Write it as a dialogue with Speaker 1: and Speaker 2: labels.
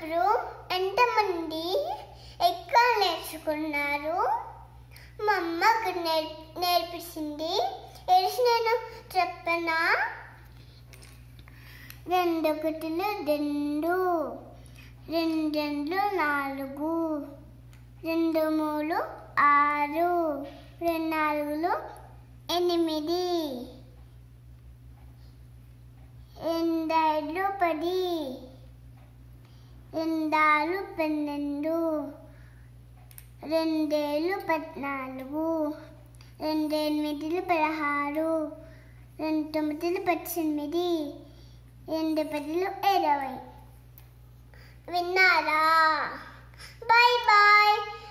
Speaker 1: ఇప్పుడు ఎంతమంది ఎక్కువ నేర్చుకున్నారు మా అమ్మకు నేర్ నేర్పించింది ఎడిసి నేను చెప్పనా రెండు ఒకటిలు రెండు రెండు రెండు నాలుగు రెండు మూడు ఆరు రెండు నాలుగులు ఎనిమిది రెండు ఐదు పది రెండారు పన్నెండు రెండేళ్ళు పద్నాలుగు రెండు ఎనిమిదిలు పదహారు రెండు తొమ్మిదిలు పద్దెనిమిది రెండు పదిలు ఇరవై విన్నారా బాయ్ బాయ్